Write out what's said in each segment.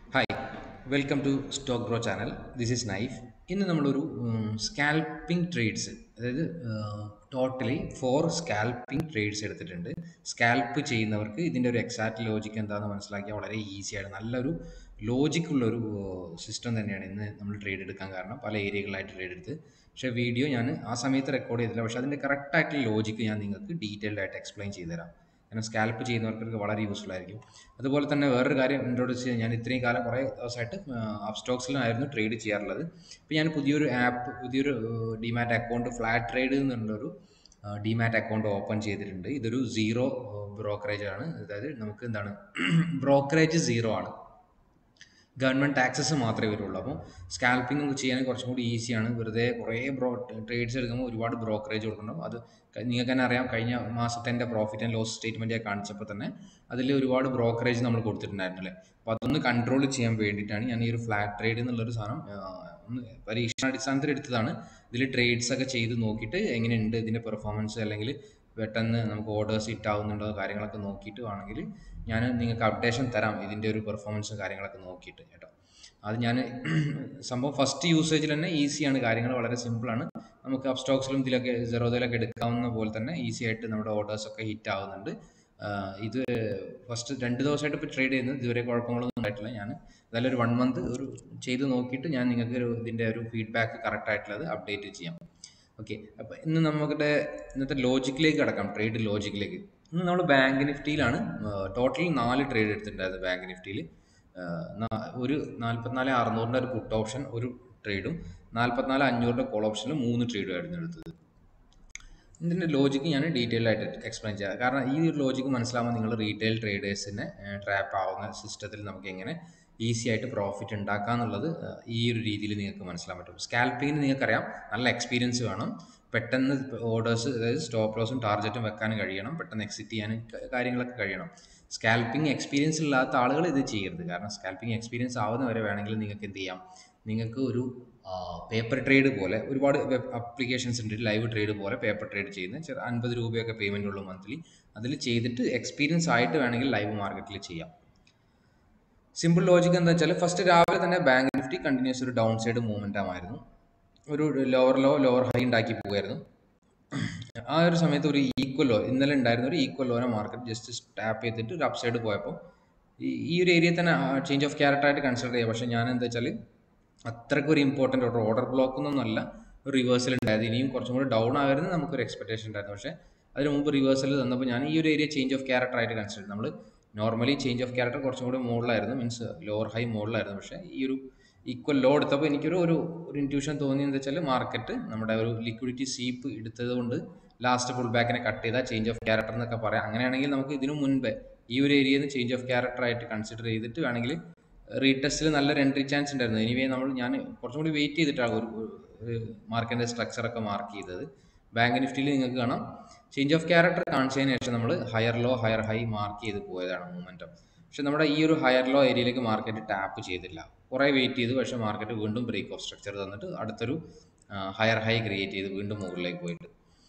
hi welcome to stock bro channel this is Naif ഇന്ന് നമ്മളൊരു scalping trades അതായത് totally four scalping trades എടുത്തിട്ടുണ്ട് scalp ചെയ്യുന്നവർക്ക് ഇതിൻ്റെ ഒരു എക്സാക്ട് ലോജിക്ക് എന്താണെന്ന് മനസ്സിലാക്കിയാൽ വളരെ ഈസിയാണ് നല്ലൊരു ലോജിക്കുള്ളൊരു സിസ്റ്റം തന്നെയാണ് ഇന്ന് നമ്മൾ ട്രേഡ് എടുക്കാൻ കാരണം പല ഏരിയകളിലായിട്ട് ട്രേഡ് എടുത്ത് പക്ഷേ വീഡിയോ ഞാൻ ആ സമയത്ത് റെക്കോർഡ് ചെയ്തില്ല പക്ഷേ അതിൻ്റെ കറക്റ്റായിട്ടുള്ള ലോജിക്ക് ഞാൻ നിങ്ങൾക്ക് ഡീറ്റെയിൽഡ് ആയിട്ട് എക്സ്പ്ലെയിൻ ചെയ്തുതരാം കാരണം സ്കാൽപ്പ് ചെയ്യുന്നവർക്ക് വളരെ യൂസ്ഫുൾ ആയിരിക്കും അതുപോലെ തന്നെ വേറൊരു കാര്യം ഇൻട്രോഡ്യൂസ് ചെയ്യാൻ ഞാൻ ഇത്രയും കാലം കുറേ ദിവസമായിട്ട് അപ് സ്റ്റോക്സിലായിരുന്നു ട്രേഡ് ചെയ്യാറുള്ളത് ഇപ്പോൾ ഞാൻ പുതിയൊരു ആപ്പ് പുതിയൊരു ഡിമാറ്റ് അക്കൗണ്ട് ഫ്ലാറ്റ് ട്രേഡ് എന്നുള്ളൊരു ഡിമാറ്റ് അക്കൗണ്ട് ഓപ്പൺ ചെയ്തിട്ടുണ്ട് ഇതൊരു സീറോ ബ്രോക്കറേജ് ആണ് അതായത് നമുക്ക് എന്താണ് ബ്രോക്കറേജ് സീറോ ആണ് ഗവൺമെൻറ് ടാക്സസ് മാത്രമേ വരുള്ളൂ അപ്പോൾ സ്കാൽപ്പിംഗ് ഒക്കെ ചെയ്യാൻ കുറച്ചും കൂടി ഈസിയാണ് വെറുതെ കുറേ ബ്രോ ട്രേഡ്സ് എടുക്കുമ്പോൾ ഒരുപാട് ബ്രോക്കറേജ് കൊടുക്കണം അത് നിങ്ങൾക്ക് തന്നെ അറിയാം കഴിഞ്ഞ മാസത്തെ എൻ്റെ പ്രോഫിറ്റ് ആൻഡ് ലോസ് സ്റ്റേറ്റ്മെൻറ്റ് കാണിച്ചപ്പോൾ തന്നെ അതിൽ ഒരുപാട് ബ്രോക്കറേജ് നമ്മൾ കൊടുത്തിട്ടുണ്ടായിരുന്നു അല്ലേ അപ്പോൾ അതൊന്ന് കൺട്രോൾ ചെയ്യാൻ വേണ്ടിയിട്ടാണ് ഞാൻ ഈ ഒരു ഫ്ലാറ്റ് ട്രേഡ് എന്നുള്ളൊരു സാധനം ഒന്ന് പരീക്ഷണാടിസ്ഥാനത്തിൽ എടുത്തതാണ് ഇതിൽ ട്രേഡ്സ് ഒക്കെ ചെയ്ത് നോക്കിയിട്ട് എങ്ങനെയുണ്ട് ഇതിൻ്റെ പെർഫോമൻസ് അല്ലെങ്കിൽ പെട്ടെന്ന് നമുക്ക് ഓർഡേഴ്സ് ഹിറ്റ് ആവുന്നുണ്ടോ കാര്യങ്ങളൊക്കെ നോക്കിയിട്ട് വേണമെങ്കിൽ ഞാൻ നിങ്ങൾക്ക് അപ്ഡേഷൻ തരാം ഇതിൻ്റെ ഒരു പെർഫോമൻസും കാര്യങ്ങളൊക്കെ നോക്കിയിട്ട് കേട്ടോ അത് ഞാൻ സംഭവം ഫസ്റ്റ് യൂസേജിൽ തന്നെ ഈസിയാണ് കാര്യങ്ങൾ വളരെ സിമ്പിളാണ് നമുക്ക് അപ് സ്റ്റോക്സിലും ഇതിലൊക്കെ സെറോദയിലൊക്കെ എടുക്കാവുന്ന പോലെ തന്നെ ഈസി ആയിട്ട് നമ്മുടെ ഓർഡേഴ്സ് ഒക്കെ ഹിറ്റ് ആവുന്നുണ്ട് ഇത് ഫസ്റ്റ് രണ്ട് ദിവസമായിട്ട് ഇപ്പോൾ ട്രേഡ് ചെയ്യുന്നത് ഇതുവരെ കുഴപ്പങ്ങളൊന്നും ഉണ്ടായിട്ടില്ല ഞാൻ എന്തായാലും ഒരു വൺ മന്ത് ഒരു ചെയ്ത് നോക്കിയിട്ട് ഞാൻ നിങ്ങൾക്ക് ഒരു ഇതിൻ്റെ ഒരു ഫീഡ്ബാക്ക് കറക്റ്റ് ആയിട്ടുള്ളത് അപ്ഡേറ്റ് ചെയ്യാം ഓക്കെ അപ്പോൾ ഇന്ന് നമ്മുടെ ഇന്നത്തെ ലോജിക്കിലേക്ക് കിടക്കാം ട്രേഡ് ലോജിക്കിലേക്ക് ഇന്ന് നമ്മൾ ബാങ്ക് നിഫ്റ്റിയിലാണ് ടോട്ടൽ നാല് ട്രേഡ് എടുത്തിട്ടുണ്ടായത് ബാങ്ക് നിഫ്റ്റിയിൽ ഒരു നാൽപ്പത്തിനാല് അറുന്നൂറിൻ്റെ ഒരു പുട്ട് ഓപ്ഷൻ ഒരു ട്രേഡും നാൽപ്പത്തിനാല് അഞ്ഞൂറിൻ്റെ കോൾ ഓപ്ഷനിൽ മൂന്ന് ട്രേഡും ആയിരുന്നു എടുത്തത് ഇതിൻ്റെ ലോജിക്ക് ഞാൻ ഡീറ്റെയിൽ ആയിട്ട് എക്സ്പ്ലെയിൻ ചെയ്യാം കാരണം ഈ ഒരു ലോജിക്ക് മനസ്സിലാകുമ്പോൾ നിങ്ങൾ റീറ്റെയിൽ ട്രേഡേഴ്സിനെ ട്രാപ്പ് ആവുന്ന സിസ്റ്റത്തിൽ നമുക്ക് എങ്ങനെ ഈസി ആയിട്ട് പ്രോഫിറ്റ് ഉണ്ടാക്കുക എന്നുള്ളത് ഈ ഒരു രീതിയിൽ നിങ്ങൾക്ക് മനസ്സിലാക്കാൻ പറ്റും സ്കാൽപ്പിങ്ങിന് നിങ്ങൾക്കറിയാം നല്ല എക്സ്പീരിയൻസ് വേണം പെട്ടെന്ന് ഓർഡേഴ്സ് അതായത് സ്റ്റോപ്പ് ലോസും ടാർജറ്റും വെക്കാൻ കഴിയണം പെട്ടെന്ന് എക്സിറ്റ് ചെയ്യാനും കാര്യങ്ങളൊക്കെ കഴിയണം സ്കാൽപ്പിംഗ് എക്സ്പീരിയൻസ് ഇല്ലാത്ത ആളുകൾ ഇത് ചെയ്യരുത് കാരണം സ്കാൽപ്പിംഗ് എക്സ്പീരിയൻസ് ആവുന്നവരെ വേണമെങ്കിൽ നിങ്ങൾക്ക് എന്ത് ചെയ്യാം നിങ്ങൾക്ക് ഒരു പേപ്പർ ട്രേഡ് പോലെ ഒരുപാട് വെബ് അപ്ലിക്കേഷൻസ് ഉണ്ട് ലൈവ് ട്രേഡ് പോലെ പേപ്പർ ട്രേഡ് ചെയ്യുന്ന ചെറു അൻപത് രൂപയൊക്കെ പേയ്മെൻ്റ് ഉള്ളൂ മന്ത്ലി അതിൽ ചെയ്തിട്ട് എക്സ്പീരിയൻസ് ആയിട്ട് വേണമെങ്കിൽ ലൈവ് മാർക്കറ്റിൽ ചെയ്യാം സിമ്പിൾ ലോജിക്ക് എന്താ വെച്ചാൽ ഫസ്റ്റ് രാവിലെ തന്നെ ബാങ്ക് നിഫ്റ്റി കണ്ടിന്യൂസ് ഒരു ഡൗൺ സൈഡ് മൂവ്മെൻ്റ് ആയിരുന്നു ഒരു ലോവർ ലോ ലോവർ ഹൈ ഉണ്ടാക്കി പോകുമായിരുന്നു ആ ഒരു സമയത്ത് ഒരു ഈക്വൽ ലോ ഇന്നലെ ഉണ്ടായിരുന്ന ഒരു ഈക്വൽ ലോനെ മാർക്കറ്റ് ജസ്റ്റ് ടാപ്പ് ചെയ്തിട്ട് ഒരു അപ് സൈഡ് പോയപ്പോൾ ഈ ഒരു ഏരിയ തന്നെ ചേഞ്ച് ഓഫ് ക്യാരക്ടർ ആയിട്ട് കൺസിഡർ ചെയ്യാം പക്ഷേ ഞാൻ എന്താ വെച്ചാൽ അത്രയ്ക്ക് ഒരു ഇമ്പോർട്ടൻ്റ് ഓർഡർ ഓർഡർ ബ്ലോക്ക് ഒന്നല്ല ഒരു റിവേഴ്സൽ ഉണ്ടായത് ഇനിയും കുറച്ചും കൂടി ഡൗൺ ആയിരുന്നു നമുക്കൊരു എക്സ്പെക്ടേഷൻ ഉണ്ടായിരുന്നു പക്ഷേ അതിന് മുമ്പ് റിവേഴ്സൽ തന്നപ്പോൾ ഞാൻ ഈ ഒരു ഏരിയ ചേഞ്ച് ഓഫ് ക്യാരക്ടർ ആയിട്ട് കൺസിഡർ നമ്മൾ നോർമലി ചേഞ്ച് ഓഫ് ക്യാരക്ടർ കുറച്ചും കൂടി മുകളിലായിരുന്നു മീൻസ് ലോവർ ഹൈ മുകളിലായിരുന്നു പക്ഷേ ഈ ഒരു ഈക്വൽ ലോ എടുത്തപ്പോൾ എനിക്കൊരു ഒരു ഒരു ഇൻറ്റ്യൂഷൻ തോന്നിയെന്ന് വെച്ചാൽ മാർക്കറ്റ് നമ്മുടെ ഒരു ലിക്വിഡിറ്റി സീപ്പ് എടുത്തത് കൊണ്ട് ലാസ്റ്റ് ഫുൾ ബാക്കിനെ കട്ട് ചെയ്താൽ ചേഞ്ച് ഓഫ് ക്യാരക്ടർ എന്നൊക്കെ പറയാം അങ്ങനെയാണെങ്കിൽ നമുക്ക് ഇതിനു മുൻപേ ഈ ഒരു ഏരിയയിൽ നിന്ന് ചേഞ്ച് ഓഫ് ക്യാരക്ടർ ആയിട്ട് കൺസിഡർ ചെയ്തിട്ട് വേണമെങ്കിൽ റീടെസ്റ്റിൽ നല്ലൊരു എൻട്രി ചാൻസ് ഉണ്ടായിരുന്നു എനിവേ നമ്മൾ ഞാൻ കുറച്ചും കൂടി വെയിറ്റ് ചെയ്തിട്ടാണ് ഒരു മാർക്കറ്റിൻ്റെ സ്ട്രക്ചറൊക്കെ മാർക്ക് ചെയ്തത് ബാങ്ക് നിഫ്റ്റിയിൽ നിങ്ങൾക്ക് കാണാം ചേഞ്ച് ഓഫ് ക്യാരക്ടർ കാണിച്ചതിന് ശേഷം നമ്മൾ higher low higher high mark ചെയ്ത് പോയതാണ് മൂമെൻറ്റം പക്ഷെ നമ്മുടെ ഈ ഒരു ഹയർ ലോ ഏരിയയിലേക്ക് മാർക്കറ്റ് ടാപ്പ് ചെയ്തില്ല കുറേ വെയിറ്റ് ചെയ്തു പക്ഷേ മാർക്കറ്റ് വീണ്ടും ബ്രേക്ക് ഓഫ് സ്ട്രക്ചർ തന്നിട്ട് അടുത്തൊരു ഹയർ ഹൈ ക്രിയേറ്റ് ചെയ്ത് വീണ്ടും മുകളിലേക്ക് പോയിട്ട്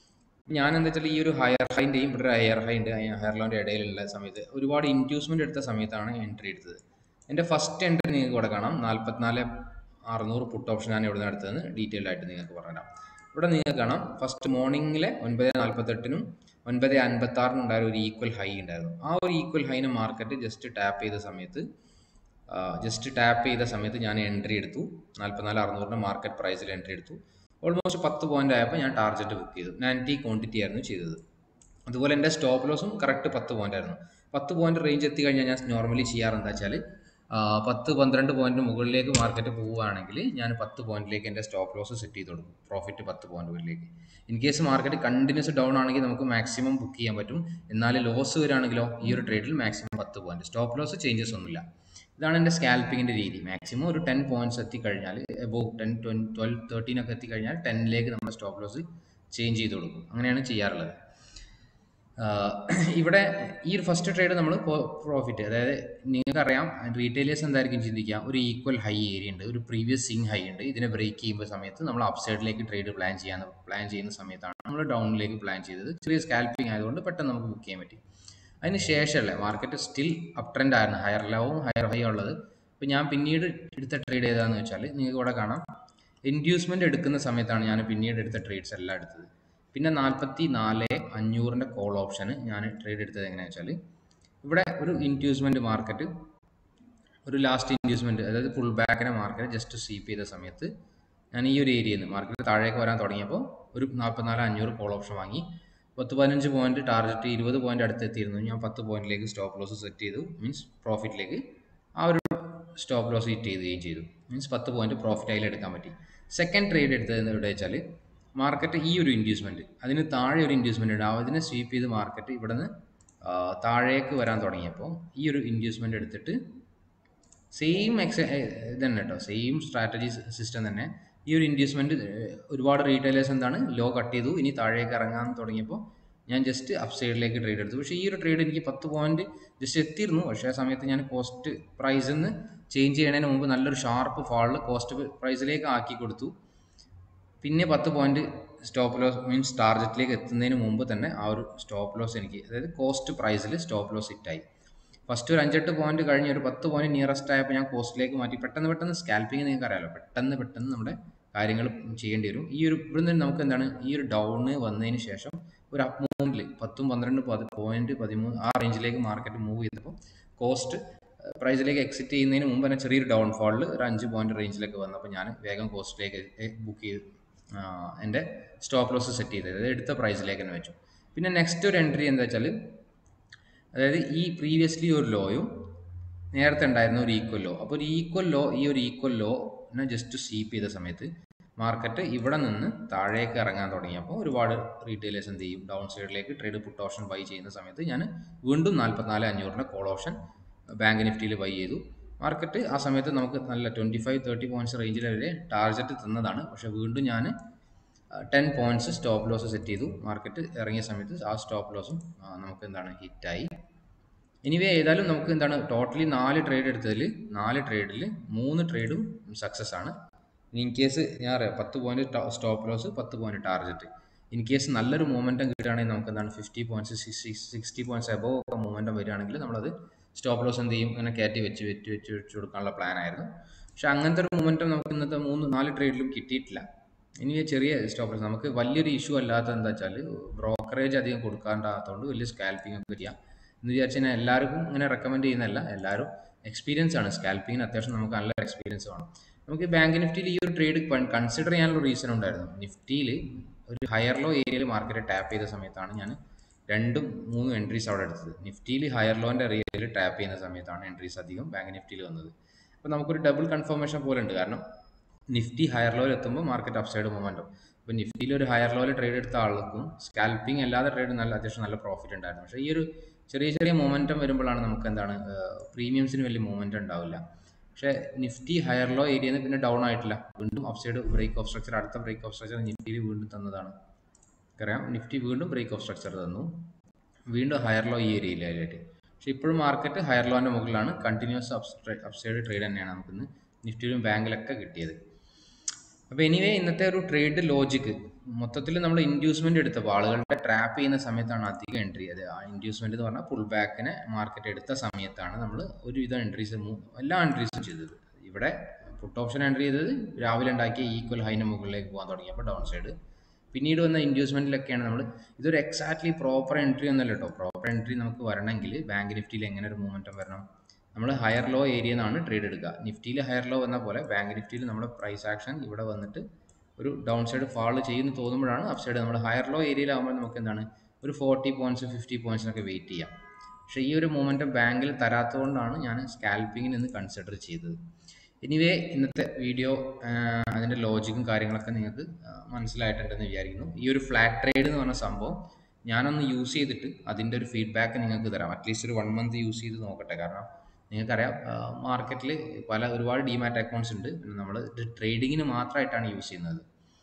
ഞാൻ എന്താ വെച്ചാൽ ഈ ഒരു ഹയർ ഹൈൻ്റെയും ഇവിടെ ഒരു ഹയർ ഹൈ ഉണ്ട് ഹയർ ലോൻ്റെ ഇടയിലുള്ള സമയത്ത് ഒരുപാട് ഇൻഡ്യൂസ്മെൻ്റ് എടുത്ത സമയത്താണ് എൻട്രി എടുത്തത് എൻ്റെ ഫസ്റ്റ് എൻട്രി നിങ്ങൾക്ക് ഇവിടെ കാണാം നാൽപ്പത്തിനാല് അറുന്നൂറ് പുട്ട് ഓപ്ഷനാണ് ഇവിടെ നിന്ന് എടുത്തതെന്ന് ഡീറ്റെയിൽഡ് ആയിട്ട് നിങ്ങൾക്ക് പറഞ്ഞുതരാം ഇവിടെ നിങ്ങൾക്ക് കാണാം ഫസ്റ്റ് മോർണിംഗിലെ ഒൻപത് നാൽപ്പത്തെട്ടിനും ഒൻപത് അൻപത്തി ആറിനും ഉണ്ടായ ഒരു ഈക്വൽ ഹൈ ഉണ്ടായിരുന്നു ആ ഒരു ഈക്വൽ ഹൈനെ മാർക്കറ്റ് ജസ്റ്റ് ടാപ്പ് ചെയ്ത സമയത്ത് ജസ്റ്റ് ടാപ്പ് ചെയ്ത സമയത്ത് ഞാൻ എൻട്രി എടുത്തു നാൽപ്പത്തിനാല് അറുന്നൂറിൻ്റെ മാർക്കറ്റ് പ്രൈസിൽ എൻട്രി എടുത്തു ഓൾമോസ്റ്റ് പത്ത് പോയിന്റ് ആയപ്പോൾ ഞാൻ ടാർഗറ്റ് ബുക്ക് ചെയ്തു നയൻറ്റി ക്വാണ്ടിറ്റി ആയിരുന്നു ചെയ്തത് അതുപോലെ എൻ്റെ സ്റ്റോപ്പ് ലോസും കറക്റ്റ് പത്ത് പോയിന്റ് ആയിരുന്നു പത്ത് പോയിന്റ് റേഞ്ച് എത്തിക്കഴിഞ്ഞാൽ ഞാൻ നോർമലി ചെയ്യാറെന്താ വെച്ചാൽ പത്ത് പന്ത്രണ്ട് പോയിന്റ് മുകളിലേക്ക് മാർക്കറ്റ് പോവുകയാണെങ്കിൽ ഞാൻ പത്ത് പോയിന്റിലേക്ക് എൻ്റെ സ്റ്റോപ്പ് ലോസ് സെറ്റ് ചെയ്ത് കൊടുക്കും പ്രോഫിറ്റ് പത്ത് പോയിന്റുകളിലേക്ക് in case market continuous down ആണെങ്കിൽ നമുക്ക് മാക്സിമം ബുക്ക് ചെയ്യാൻ പറ്റും എന്നാൽ ലോസ് വരികയാണെങ്കിലോ ഈ ഒരു ട്രേഡിൽ മാക്സിമം പത്ത് പോയിന്റ് സ്റ്റോപ്പ് ലോസ് ചേഞ്ചസ് ഒന്നുമില്ല ഇതാണ് എൻ്റെ സ്കാൽപ്പിങ്ങിൻ്റെ രീതി മാക്സിമം ഒരു ടെൻ പോയിന്റ്സ് എത്തിക്കഴിഞ്ഞാൽ എബോവ് ടെൻ ട്വൻ ട്വൽവ് തേർട്ടീൻ ഒക്കെ എത്തിക്കഴിഞ്ഞാൽ ടെന്നിലേക്ക് നമ്മുടെ സ്റ്റോപ്പ് ലോസ് ചേഞ്ച് ചെയ്ത് കൊടുക്കും അങ്ങനെയാണ് ചെയ്യാറുള്ളത് ഇവിടെ ഈ ഒരു ഫസ്റ്റ് ട്രേഡ് നമ്മൾ പ്രോഫിറ്റ് അതായത് നിങ്ങൾക്കറിയാം റീറ്റെയിലേഴ്സ് എന്തായിരിക്കും ചിന്തിക്കുക ഒരു ഈക്വൽ ഹൈ ഏരിയ ഉണ്ട് ഒരു പ്രീവിയസ് സിങ് ഹൈ ഉണ്ട് ഇതിനെ ബ്രേക്ക് ചെയ്യുമ്പോൾ സമയത്ത് നമ്മൾ അപ് സൈഡിലേക്ക് ട്രേഡ് പ്ലാൻ ചെയ്യാൻ പ്ലാൻ ചെയ്യുന്ന സമയത്താണ് നമ്മൾ ഡൗണിലേക്ക് പ്ലാൻ ചെയ്തത് ചെറിയ സ്കാൽപ്പിംഗ് ആയതുകൊണ്ട് പെട്ടെന്ന് നമുക്ക് ബുക്ക് ചെയ്യാൻ പറ്റി അതിന് ശേഷമല്ലേ മാർക്കറ്റ് സ്റ്റിൽ അപ് ട്രെൻഡ് ആയിരുന്നു ഹയർ ലോവും ഹയർ ഹൈ ഉള്ളത് അപ്പോൾ ഞാൻ പിന്നീട് എടുത്ത ട്രേഡ് ഏതാണെന്ന് വെച്ചാൽ നിങ്ങൾക്ക് ഇവിടെ കാണാം ഇൻഡ്യൂസ്മെൻ്റ് എടുക്കുന്ന സമയത്താണ് ഞാൻ പിന്നീട് എടുത്ത ട്രേഡ്സ് എല്ലാം എടുത്തത് പിന്നെ നാൽപ്പത്തി നാല് അഞ്ഞൂറിൻ്റെ കോൾ ഓപ്ഷന് ഞാൻ ട്രേഡ് എടുത്തത് എങ്ങനെയാണെന്ന് വെച്ചാൽ ഇവിടെ ഒരു ഇൻഡ്യൂസ്മെൻ്റ് മാർക്കറ്റ് ഒരു ലാസ്റ്റ് ഇൻഡ്യൂസ്മെൻറ്റ് അതായത് ഫുൾ ബാക്കിനെ മാർക്കറ്റ് ജസ്റ്റ് സ്വീപ്പ് ചെയ്ത സമയത്ത് ഞാൻ ഈ ഒരു ഏരിയയിൽ നിന്ന് മാർക്കറ്റ് താഴേക്ക് വരാൻ തുടങ്ങിയപ്പോൾ ഒരു നാൽപ്പത്തിനാല് അഞ്ഞൂറ് കോൾ ഓപ്ഷൻ വാങ്ങി പത്ത് പതിനഞ്ച് പോയിന്റ് ടാർഗറ്റ് ഇരുപത് പോയിന്റ് അടുത്ത് എത്തിയിരുന്നു ഞാൻ പത്ത് പോയിന്റിലേക്ക് സ്റ്റോപ്പ് ലോസ് സെറ്റ് ചെയ്തു മീൻസ് പ്രോഫിറ്റിലേക്ക് ആ ഒരു സ്റ്റോപ്പ് ലോസ് ഹിറ്റ് ചെയ്യുകയും ചെയ്തു മീൻസ് പത്ത് പോയിന്റ് പ്രോഫിറ്റ് അതിൽ എടുക്കാൻ പറ്റി സെക്കൻഡ് ട്രേഡ് എടുത്തത് എവിടെ വെച്ചാൽ മാർക്കറ്റ് ഈ ഒരു ഇൻഡ്യൂസ്മെൻറ്റ് അതിന് താഴെ ഒരു ഇൻഡ്യൂസ്മെൻറ്റ് ഉണ്ട് അതിനെ സ്വീപ്പ് ചെയ്ത് മാർക്കറ്റ് ഇവിടെ നിന്ന് താഴേക്ക് വരാൻ തുടങ്ങിയപ്പോൾ ഈ ഒരു ഇൻഡ്യൂസ്മെൻറ്റ് എടുത്തിട്ട് സെയിം എക്സ് ഇത് തന്നെ കേട്ടോ സെയിം സ്ട്രാറ്റജി സിസ്റ്റം തന്നെ ഈ ഒരു ഇൻഡ്യൂസ്മെൻറ്റ് ഒരുപാട് റീറ്റെയിലേഴ്സ് എന്താണ് ലോ കട്ട് ചെയ്തു ഇനി താഴേക്ക് ഇറങ്ങാൻ തുടങ്ങിയപ്പോൾ ഞാൻ ജസ്റ്റ് അപ്പ് സൈഡിലേക്ക് ട്രേഡ് എടുത്തു പക്ഷേ ഈ ഒരു ട്രേഡ് എനിക്ക് പത്ത് പോയിന്റ് ജസ്റ്റ് എത്തിയിരുന്നു പക്ഷേ ആ സമയത്ത് ഞാൻ കോസ്റ്റ് പ്രൈസിൽ നിന്ന് ചേഞ്ച് ചെയ്യുന്നതിന് മുമ്പ് നല്ലൊരു ഷാർപ്പ് ഫാളിൽ കോസ്റ്റ് പ്രൈസിലേക്ക് ആക്കി കൊടുത്തു പിന്നെ പത്ത് പോയിന്റ് സ്റ്റോപ്പ് ലോസ് മീൻസ് ടാർഗറ്റിലേക്ക് എത്തുന്നതിന് മുമ്പ് തന്നെ ആ ഒരു സ്റ്റോപ്പ് ലോസ് എനിക്ക് അതായത് കോസ്റ്റ് പ്രൈസിൽ സ്റ്റോപ്പ് ലോസ് ഹിറ്റായി ഫസ്റ്റ് ഒരു അഞ്ചെട്ട് പോയിന്റ് കഴിഞ്ഞ് ഒരു പത്ത് പോയിന്റ് നിയറസ്റ്റ് ആയപ്പോൾ ഞാൻ കോസ്റ്റിലേക്ക് മാറ്റി പെട്ടെന്ന് പെട്ടെന്ന് സ്കാൽപ്പിംഗ് നിങ്ങൾക്ക് അറിയാലോ പെട്ടെന്ന് പെട്ടെന്ന് നമ്മുടെ കാര്യങ്ങൾ ചെയ്യേണ്ടി വരും ഈ ഒരു ഇവിടെ നിന്ന് നമുക്ക് എന്താണ് ഈ ഒരു ഡൗണ് വന്നതിന് ശേഷം ഒരു അപ്പ് മൂവിൽ പത്തും പന്ത്രണ്ട് പതി പോയിന്റ് പതിമൂന്ന് ആ റേഞ്ചിലേക്ക് മാർക്കറ്റ് മൂവ് ചെയ്തപ്പോൾ കോസ്റ്റ് പ്രൈസിലേക്ക് എക്സിറ്റ് ചെയ്യുന്നതിന് മുമ്പ് തന്നെ ചെറിയൊരു ഡൗൺ ഫാളിൽ ഒരു അഞ്ച് പോയിന്റ് റേഞ്ചിലേക്ക് വന്നപ്പോൾ ഞാൻ വേഗം കോസ്റ്റിലേക്ക് ബുക്ക് ചെയ്ത് എൻ്റെ സ്റ്റോപ്പ് ലോസ് സെറ്റ് ചെയ്തത് അതായത് എടുത്ത പ്രൈസിലേക്ക് തന്നെ വെച്ചു പിന്നെ നെക്സ്റ്റ് ഒരു എൻട്രി എന്താ വെച്ചാൽ അതായത് ഈ പ്രീവിയസ്ലി ഒരു ലോയും നേരത്തെ ഉണ്ടായിരുന്ന ഒരു ഈക്വൽ ലോ അപ്പോൾ ഒരു ഈക്വൽ ലോ ഈ ഒരു ഈക്വൽ ലോ ജസ്റ്റ് സ്വീപ്പ് ചെയ്ത സമയത്ത് മാർക്കറ്റ് ഇവിടെ നിന്ന് താഴേക്ക് ഇറങ്ങാൻ തുടങ്ങിയപ്പോൾ ഒരുപാട് റീറ്റെയിലേഴ്സ് എന്ത് ചെയ്യും ഡൗൺ സൈഡിലേക്ക് ട്രേഡ് പുട്ട് ഓപ്ഷൻ ബൈ ചെയ്യുന്ന സമയത്ത് ഞാൻ വീണ്ടും നാൽപ്പത്തിനാല് അഞ്ഞൂറിൻ്റെ കോൾ ഓപ്ഷൻ ബാങ്ക് നിഫ്റ്റിയിൽ ബൈ ചെയ്തു മാർക്കറ്റ് ആ സമയത്ത് നമുക്ക് നല്ല ട്വൻറ്റി ഫൈവ് തേർട്ടി പോയിൻറ്റ്സ് റേഞ്ചിൽ വരെ ടാർഗറ്റ് തന്നതാണ് പക്ഷേ വീണ്ടും ഞാൻ ten points stop loss set ചെയ്തു മാർക്കറ്റ് ഇറങ്ങിയ സമയത്ത് ആ സ്റ്റോപ്പ് ലോസും നമുക്ക് എന്താണ് ഹിറ്റായി എനിവേ ഏതായാലും നമുക്ക് എന്താണ് ടോട്ടലി നാല് ട്രേഡ് എടുത്തതിൽ നാല് ട്രേഡിൽ മൂന്ന് ട്രേഡും സക്സസ് ആണ് ഇൻ കേസ് ഞാൻ അറിയാം പത്ത് പോയിന്റ് സ്റ്റോപ്പ് ലോസ് പത്ത് പോയിന്റ് ടാർഗറ്റ് ഇൻ കേസ് നല്ലൊരു മൂവ്മെൻറ്റം കിട്ടുകയാണെങ്കിൽ നമുക്ക് എന്താണ് fifty points sixty points above ഒക്കെ മൂവ്മെൻറ്റം വരികയാണെങ്കിൽ നമ്മളത് സ്റ്റോപ്പ് ലോസ് എന്ത് ചെയ്യും ഇങ്ങനെ കയറ്റി വെച്ച് വെച്ച് വെച്ച് വെച്ച് കൊടുക്കാനുള്ള പ്ലാൻ ആയിരുന്നു പക്ഷെ അങ്ങനത്തെ ഒരു മൂവ്മെൻറ്റം നമുക്ക് ഇന്നത്തെ മൂന്ന് നാല് ട്രേഡിലും കിട്ടിയിട്ടില്ല ഇനി ചെറിയ സ്റ്റോപ്പ് ലോസ് നമുക്ക് വലിയൊരു ഇഷ്യൂ അല്ലാത്ത എന്താ വെച്ചാൽ ബ്രോക്കറേജ് അധികം കൊടുക്കാണ്ടാകത്തോണ്ട് വലിയ സ്കാൽപ്പിംഗ് ഒക്കെ ചെയ്യാം എന്ന് വിചാരിച്ചു കഴിഞ്ഞാൽ എല്ലാവർക്കും ഇങ്ങനെ റെക്കമെൻഡ് ചെയ്യുന്നതല്ല എല്ലാവരും എക്സ്പീരിയൻസ് ആണ് സ്കാൽപ്പിങ്ങിന് അത്യാവശ്യം നമുക്ക് നല്ല എക്സ്പീരിയൻസ് വേണം നമുക്ക് ബാങ്ക് നിഫ്റ്റിയിൽ ഈ ഒരു ട്രേഡ് കൺസിഡർ ചെയ്യാനുള്ള റീസൺ ഉണ്ടായിരുന്നു നിഫ്റ്റിയിൽ ഒരു ഹയർ ലോ ഏരിയയിൽ മാർക്കറ്റ് ടാപ്പ് ചെയ്ത സമയത്താണ് ഞാൻ രണ്ടും മൂന്നും എൻട്രീസ് അവിടെ എടുത്തത് നിഫ്റ്റിയിൽ ഹയർ ലോൻ്റെ ഏരിയയിൽ ടാപ്പ് ചെയ്യുന്ന സമയത്താണ് എൻട്രീസ് അധികം ബാങ്ക് നിഫ്റ്റിയിൽ വന്നത് അപ്പോൾ നമുക്കൊരു ഡബിൾ കൺഫർമേഷൻ പോലെ ഉണ്ട് കാരണം നിഫ്റ്റി ഹയർ ലോയിൽ എത്തുമ്പോൾ മാർക്കറ്റ് അപ്സൈഡ് മൊമെൻറ്റും അപ്പോൾ നിഫ്റ്റിയിൽ ഒരു ഹയർ ലോയിൽ ട്രേഡ് എടുത്ത ആൾക്കും സ്കാൽപ്പിംഗ് അല്ലാതെ ട്രേഡ് നല്ല അത്യാവശ്യം നല്ല പ്രോഫിറ്റ് ഉണ്ടായിരുന്നു പക്ഷേ ഈ ഒരു ചെറിയ ചെറിയ മൊമെൻറ്റം വരുമ്പോഴാണ് നമുക്ക് എന്താണ് പ്രീമിയംസിന് വലിയ മൊമെൻറ്റം ഉണ്ടാവില്ല പക്ഷേ നിഫ്റ്റി ഹയർ ലോ ഏരിയയിൽ നിന്ന് പിന്നെ ഡൗൺ ആയിട്ടില്ല വീണ്ടും അപ്സൈഡ് ബ്രേക്ക് ഓഫ് സ്ട്രക്ചർ അടുത്ത ബ്രേക്ക് ഓഫ് സ്ട്രക്ചർ നിഫ്റ്റിയിൽ വീണ്ടും തന്നതാണ് അറിയാം നിഫ്റ്റി വീണ്ടും ബ്രേക്ക് ഓഫ് സ്ട്രക്ചർ തന്നു വീണ്ടും ഹയർ ലോ ഈ ഏരിയയിലായിട്ട് പക്ഷേ ഇപ്പോഴും മാർക്കറ്റ് ഹയർ ലോൻ്റെ മുകളിലാണ് കണ്ടിന്യൂസ് അപ്സൈഡ് ട്രേഡ് തന്നെയാണ് നമുക്കിന്ന് നിഫ്റ്റിയിലും ബാങ്കിലൊക്കെ കിട്ടിയത് അപ്പോൾ എനിവേ ഇന്നത്തെ ഒരു ട്രേഡ് ലോജിക്ക് മൊത്തത്തിൽ നമ്മൾ ഇൻഡ്യൂസ്മെൻ്റ് എടുത്തപ്പോൾ ആളുകളുടെ ട്രാപ്പ് ചെയ്യുന്ന സമയത്താണ് അധികം എൻട്രി അത് ആ ഇൻഡ്യൂസ്മെൻ്റ് എന്ന് പറഞ്ഞാൽ പുൾ ബാക്കിനെ മാർക്കറ്റ് എടുത്ത സമയത്താണ് നമ്മൾ ഒരുവിധം എൻട്രീസ് എല്ലാ എൻട്രീസും ചെയ്തത് ഇവിടെ പുട്ട് ഓപ്ഷൻ എൻട്രി ചെയ്തത് രാവിലെ ഉണ്ടാക്കിയ ഈക്വൽ ഹൈന് മുകളിലേക്ക് പോകാൻ തുടങ്ങിയപ്പോൾ ഡൗൺ സൈഡ് പിന്നീട് വന്ന ഇൻഡ്യൂസ്മെൻറ്റിലൊക്കെയാണ് നമ്മൾ ഇതൊരു എക്സാക്ട്ലി പ്രോപ്പർ എൻട്രി ഒന്നല്ല കേട്ടോ പ്രോപ്പർ എൻട്രി നമുക്ക് വരണമെങ്കിൽ ബാങ്ക് നിഫ്റ്റിയിൽ എങ്ങനെ ഒരു മൂവ്മെൻറ്റം വരണം നമ്മൾ ഹയർ ലോ ഏരിയ നിന്നാണ് ട്രേഡ് എടുക്കുക നിഫ്റ്റിയിൽ ഹയർ ലോ വന്ന പോലെ ബാങ്ക് നിഫ്റ്റിയിൽ നമ്മുടെ പ്രൈസ് ആക്ഷൻ ഇവിടെ വന്നിട്ട് ഒരു ഡൗൺ സൈഡ് ഫാൾ ചെയ്യുന്നു തോന്നുമ്പോഴാണ് അപ്പ് സൈഡ് നമ്മൾ ഹയർ ലോ ഏരിയയിലാകുമ്പോൾ നമുക്ക് എന്താണ് ഒരു ഫോർട്ടി പോയിന്റ്സ് ഫിഫ്റ്റി പോയിന്റ്സിനൊക്കെ വെയിറ്റ് ചെയ്യാം പക്ഷേ ഈ ഒരു മൂവ്മെൻറ്റം ബാങ്കിൽ തരാത്തതുകൊണ്ടാണ് ഞാൻ സ്കാൽപ്പിങ്ങിന് ഇന്ന് കൺസിഡർ ചെയ്തത് എനിവേ ഇന്നത്തെ വീഡിയോ അതിൻ്റെ ലോജിക്കും കാര്യങ്ങളൊക്കെ നിങ്ങൾക്ക് മനസ്സിലായിട്ടുണ്ടെന്ന് വിചാരിക്കുന്നു ഈ ഒരു ഫ്ലാറ്റ് ട്രേഡ് എന്ന് പറഞ്ഞ സംഭവം ഞാനൊന്ന് യൂസ് ചെയ്തിട്ട് അതിൻ്റെ ഒരു ഫീഡ്ബാക്ക് നിങ്ങൾക്ക് തരാം അറ്റ്ലീസ്റ്റ് ഒരു വൺ മന്ത് യൂസ് ചെയ്ത് നോക്കട്ടെ കാരണം നിങ്ങൾക്കറിയാം മാർക്കറ്റിൽ പല ഒരുപാട് ഡിമാറ്റ് അക്കൗണ്ട്സ് ഉണ്ട് പിന്നെ നമ്മൾ ഇത് ട്രേഡിങ്ങിന് മാത്രമായിട്ടാണ് യൂസ് ചെയ്യുന്നത്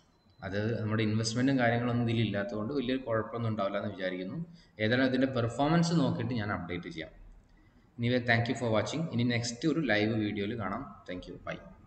അത് നമ്മുടെ ഇൻവെസ്റ്റ്മെൻറ്റും കാര്യങ്ങളൊന്നും ഇതിൽ ഇല്ലാത്തതുകൊണ്ട് വലിയൊരു കുഴപ്പമൊന്നും ഉണ്ടാവില്ല എന്ന് വിചാരിക്കുന്നു ഏതായാലും അതിൻ്റെ പെർഫോമൻസ് നോക്കിയിട്ട് ഞാൻ അപ്ഡേറ്റ് ചെയ്യാം anyway thank you for watching ഇനി നെക്സ്റ്റ് ഒരു ലൈവ് വീഡിയോയിൽ കാണാം താങ്ക് യു ബൈ